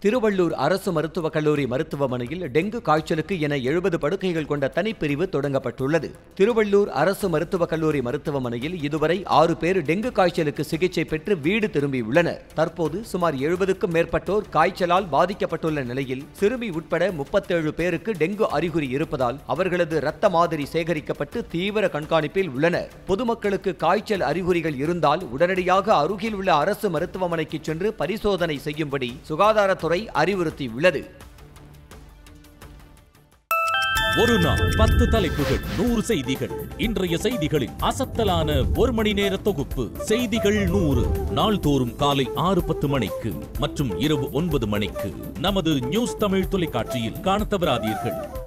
திருவள்ளூர் அரசு மருத்துவக் கல்லூரி மருத்துவமனையில் டெங்கு காய்ச்சலுக்கு என எழுபது படுக்கைகள் கொண்ட தனிப்பிரிவு தொடங்கப்பட்டுள்ளது திருவள்ளூர் அரசு மருத்துவக் கல்லூரி மருத்துவமனையில் இதுவரை ஆறு பேர் டெங்கு காய்ச்சலுக்கு சிகிச்சை பெற்று வீடு திரும்பியுள்ளனர் தற்போது சுமார் எழுபதுக்கும் மேற்பட்டோர் காய்ச்சலால் பாதிக்கப்பட்டுள்ள நிலையில் சிறுமி உட்பட முப்பத்தேழு பேருக்கு டெங்கு அறிகுறி இருப்பதால் அவர்களது இரத்த மாதிரி சேகரிக்கப்பட்டு தீவிர கண்காணிப்பில் உள்ளனர் பொதுமக்களுக்கு காய்ச்சல் அறிகுறிகள் இருந்தால் உடனடியாக அருகில் உள்ள அரசு மருத்துவமனைக்கு சென்று பரிசோதனை செய்யும்படி சுகாதாரத்துறை அறிவுறுத்தியுள்ளது ஒரு நாள் பத்து தலைப்புகள் நூறு செய்திகள் இன்றைய செய்திகளின் அசத்தலான ஒரு மணி நேர தொகுப்பு செய்திகள் நூறு நாள்தோறும் காலை ஆறு பத்து மணிக்கு மற்றும் இரவு ஒன்பது மணிக்கு நமது நியூஸ் தமிழ் தொலைக்காட்சியில் காணத் தவறாதீர்கள்